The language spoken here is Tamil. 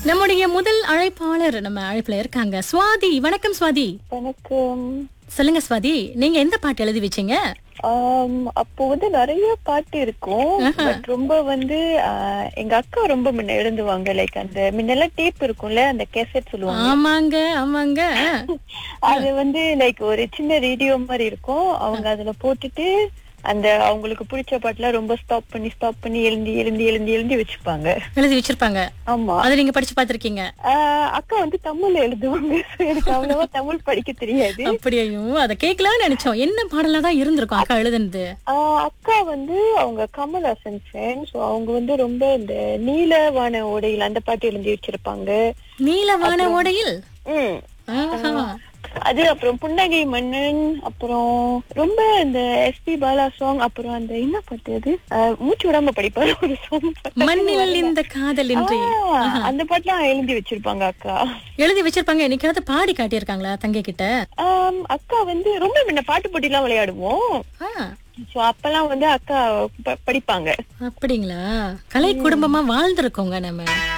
நம்முடைய முதல் அழைப்பாளர் நம்ம அழைப்புல இருக்காங்க சுவாதி வணக்கம் சுவாதி வணக்கம் சொல்லுங்க சுவாதி நீங்க எந்த பாட்டு எழுதி வச்சீங்க ஆம், அப்போ வந்து நிறைய பாட்டு இருக்கும் பட் ரொம்ப வந்து ஆஹ், எங்க அக்கா ரொம்ப முன்ன எழுதுவாங்க லைக் அந்த முன்னெல்லாம் டேப் இருக்கும்ல அந்த கேசட் சொல்லுவாங்க ஆமாங்க ஆமாங்க அது வந்து லைக் ஒரு சின்ன ரேடியோ மாதிரி இருக்கும் அவங்க அதுல போட்டுட்டு அந்த அவங்களுக்கு பிடிச்ச பாட்டுலாம் ரொம்ப ஸ்டாப் பண்ணி ஸ்டாப் பண்ணி எழுந்தி எழுந்தி எழுந்தி எழுந்தி வச்சுப்பாங்க எழுதி வச்சிருப்பாங்க ஆமா அதை நீங்க படிச்சு பாத்திருக்கீங்க ஆஹ், அக்கா வந்து தமிழ்ல எழுதுவாங்க So, எனக்கு அவ்வளவா தமிழ் படிக்க தெரியாது அப்படியும் அதை கேட்கலாம்னு நினைச்சோம் என்ன பாடலா தான் இருந்திருக்கும் அக்கா எழுதுனது ஆஹ் அக்கா வந்து அவங்க கமல்ஹாசன் ஃபேன் ஸோ அவங்க வந்து ரொம்ப இந்த நீலவான ஓடையில் அந்த பாட்டு எழுதி வச்சிருப்பாங்க நீலவான ஓடையில் ம் ஆஹா. அது அப்புறம் புன்னகை மன்னன் அப்புறம் ரொம்ப இந்த எஸ்பி பாலா சாங் அப்புறம் அந்த என்ன பாட்டு அது ஆஹ் மூச்சு விடாம படிப்பாரு ஒரு சாங் மண்ணில் இந்த காதல் என்று அந்த பாட்டுலாம் எழுதி வச்சிருப்பாங்க அக்கா எழுதி வச்சிருப்பாங்க என்னைக்காவது பாடி காட்டியிருக்காங்களா தங்கை கிட்ட ஆம், அக்கா வந்து ரொம்ப முன்ன பாட்டு போட்டிலாம் விளையாடுவோம் ஆ, சோ அப்பெல்லாம் வந்து அக்கா ப- படிப்பாங்க அப்படிங்களா கலை குடும்பமா வாழ்ந்திருக்கோங்க நம்ம